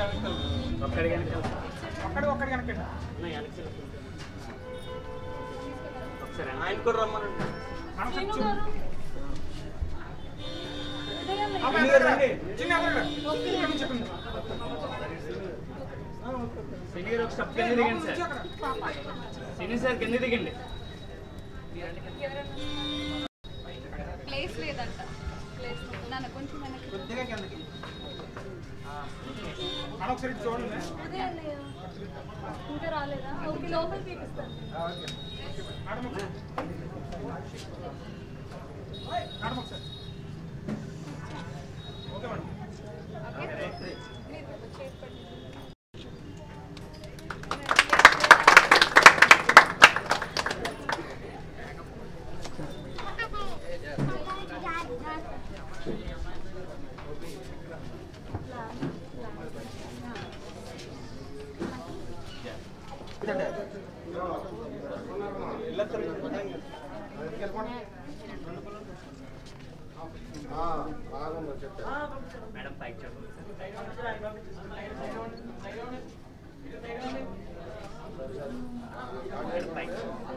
ఒక్కడి కనుక ఒక్కడి ఒక్కడి కనుకండి ఒకసారి ఆయన కూడా రమ్మనండి మనం శ్రీను కొంచెం- గారు అమ్మ, ఎక్కడ రండి. చిన్న ఎక్కడ రండి. ఇక్కడ నుంచి చెప్పండి. శని గారు ఒక స్టెప్ కింద లోపల దిగండి నుంచి సార్ అక్కడ. శని సార్ కింద దిగండి ప్లేస్ లేదంట ప్లేస్ నాన్న కొంచెం వెనక్కి కొద్దిగా కిందకి. మనం ఒకసారి ఇటు చూడండి అదే అన్నయ్య ఇంకా రాలేదా ఓకే లోపల తీపిస్తాను మేడం ఒకసారి. మేడం ఒకసారి ఓకే మేడం ఓకే మీరు చేతి పట్టు. మేడం పైకి చూడండి మేడం పైకి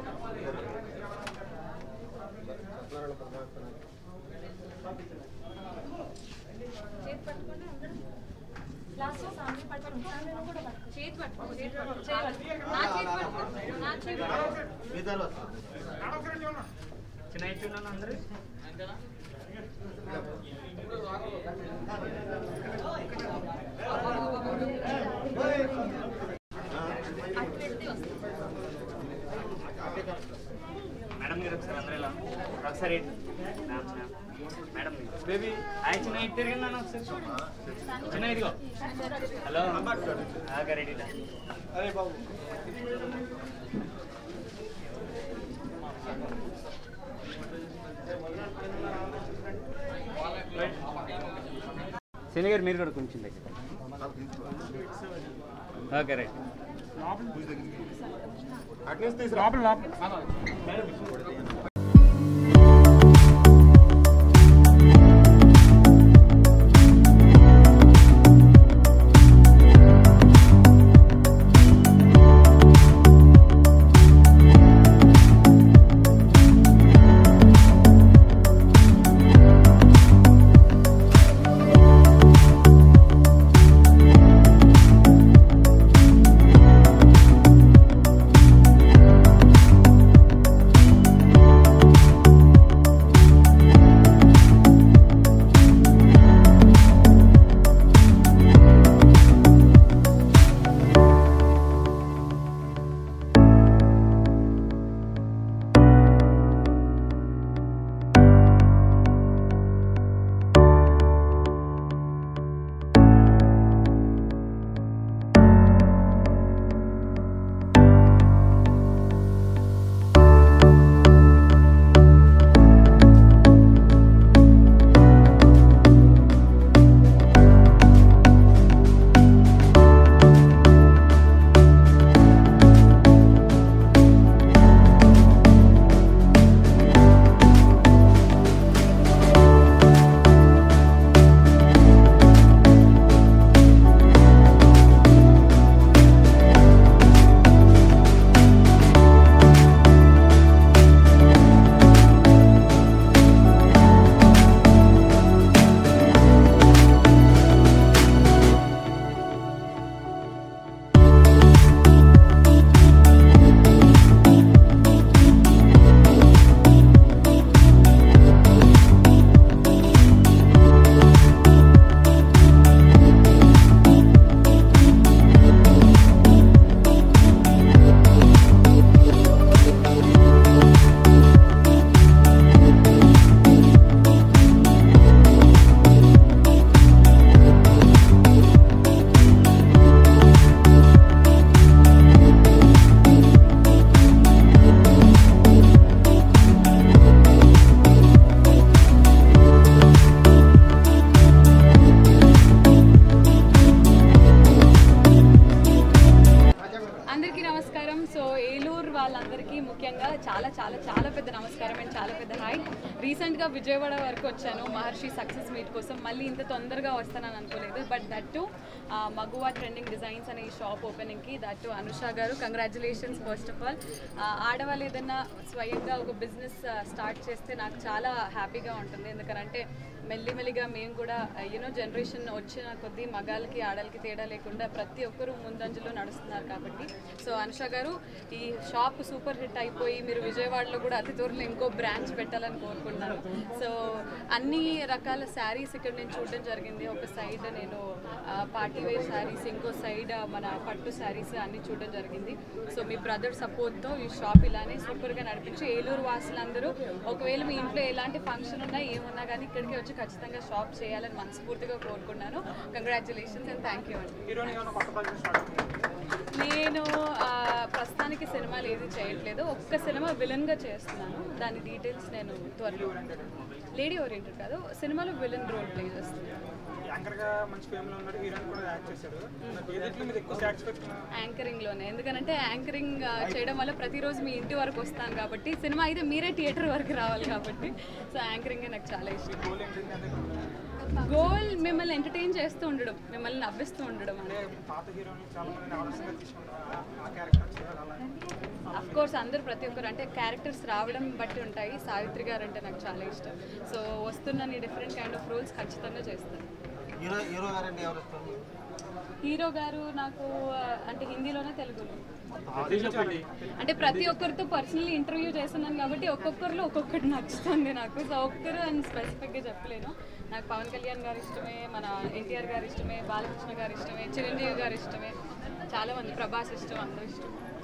చేతి పట్టుకోండి అందరూ లాస్ట్ సామి పట్టుకోండి సామి నువ్వు కూడా పట్టుకో చేతి పట్టుకో చేతి పట్టుకో చేతి పట్టుకో. నా చేతి పట్టుకో నా చేతి పట్టుకో మేడం ఒకసారి చూడండి చిన్న ఇచ్చున్నాను అందరూ అటు పెడితే వస్తుంది మేడం మీరు ఒకసారి అందరూ ఇలా ఒకసారి ఇటు. Ma'am, ma'am. Madam baby hi చిన్న ఇటు తిరిగి నన్ను ఒకసారి చిన్న ఇదిగో హలో ఆగా రెడీ అరే బాబు శని గారు మీరు కూడా కొంచెం దగ్గర ఓకే రైట్ లోపల లోపల రీసెంట్గా విజయవాడ వరకు వచ్చాను మహర్షి సక్సెస్ మీట్ కోసం మళ్ళీ ఇంత తొందరగా వస్తానని అనుకోలేదు but that too Maguva trending designs అనే ఈ షాప్ ఓపెనింగ్కి దట్ టు అనుష గారు కంగ్రాచులేషన్స్ ఫస్ట్ ఆఫ్ ఆల్ ఆడవాళ్ళు ఏదైనా స్వయంగా ఒక బిజినెస్ స్టార్ట్ చేస్తే నాకు చాలా హ్యాపీగా ఉంటుంది ఎందుకంటే మెల్లిమెల్లిగా మేము కూడా యూనో జనరేషన్ వచ్చిన కొద్దీ మగాళ్ళకి ఆడలకి తేడా లేకుండా ప్రతి ఒక్కరూ ముందంజలో నడుస్తున్నారు కాబట్టి సో అనుష గారు ఈ షాప్ సూపర్ హిట్ అయిపోయి మీరు విజయవాడలో కూడా అతి త్వరలో ఇంకో బ్రాంచ్ పెట్టాలని కోరుకుంటున్నాను సో అన్ని రకాల శారీస్ ఇక్కడ నేను చూడడం జరిగింది ఒక సైడ్ నేను పార్టీ వేర్ శారీస్ ఇంకో సైడ్ మన పట్టు శారీస్ అన్ని చూడడం జరిగింది సో మీ బ్రదర్ సపోర్ట్తో ఈ షాప్ ఇలానే సూపర్గా నడిపించి ఏలూరు వాసులందరూ ఒకవేళ మీ ఇంట్లో ఎలాంటి ఫంక్షన్ ఉన్నా ఏమున్నా కానీ ఇక్కడికి వచ్చి ఖచ్చితంగా షాప్ చేయాలని మనస్ఫూర్తిగా కోరుకున్నాను కంగ్రాచులేషన్స్ అండ్ థ్యాంక్ యూ అండి హీరోని ఏమైనా కొత్త ప్రాజెక్ట్ స్టార్ట్ అవుతుంది నేను ఆ, ప్రస్తుతానికి సినిమాలు ఏది చేయట్లేదు ఒక్క సినిమా విలన్గా చేస్తున్నాను దాని డీటెయిల్స్ నేను త్వరలో లేడీ ఓరియంటెడ్ కాదు సినిమాలో విలన్ రోల్ ప్లే చేస్తున్నాను యాంకర్ గా మంచి ఫేమ్ లో ఉన్నాడు హీరోయిన్ కూడా యాక్ట్ చేశాడు ఏదిట్లో మీరు ఎక్కువ సాటిస్ఫాక్షన్ యాంకరింగ్లోనే ఎందుకంటే యాంకరింగ్ ఆ, చేయడం వల్ల ప్రతిరోజు మీ ఇంటి వరకు వస్తాను కాబట్టి సినిమా అయితే మీరే థియేటర్ వరకు రావాలి కాబట్టి సో యాంకరింగ్ నాకు చాలా ఇష్టం గోల్ ఏంటంటే అదే గోల్ మిమ్మల్ని ఎంటర్టైన్ చేస్తూ ఉండడం మిమ్మల్ని నవ్విస్తూ ఉండడం అంటే పాత హీరోని చాలా మంది ఆదర్శంగా తీసుకుంటారు ఆ క్యారెక్టర్ చేయాలి అలా అఫ్ కోర్స్ అందరూ ప్రతి ఒక్కరు అంటే క్యారెక్టర్స్ రావడం బట్టి ఉంటాయి సావిత్రి గారు అంటే నాకు చాలా ఇష్టం సో వస్తున్న నీ డిఫరెంట్ కైండ్ ఆఫ్ రోల్స్ ఖచ్చితంగా చేస్తాను హీరో హీరో గారండి ఎవరు ఇస్తారు హీరో గారు నాకు ఆ, అంటే హిందీలోనే తెలుగులో చెప్పండి అంటే ప్రతి ఒక్కరితో పర్సనల్లీ ఇంటర్వ్యూ చేస్తున్నాను కాబట్టి ఒక్కొక్కరిలో ఒక్కొక్కటి నచ్చుతుంది నాకు సో ఒక్కరు అని స్పెసిఫిక్గా చెప్పలేను నాకు పవన్ కళ్యాణ్ గారు ఇష్టమే మన ఎన్టీఆర్ గారు ఇష్టమే బాలకృష్ణ గారు ఇష్టమే చిరంజీవి గారు ఇష్టమే చాలా మంది ప్రభాస్ ఇష్టం అందరూ ఇష్టం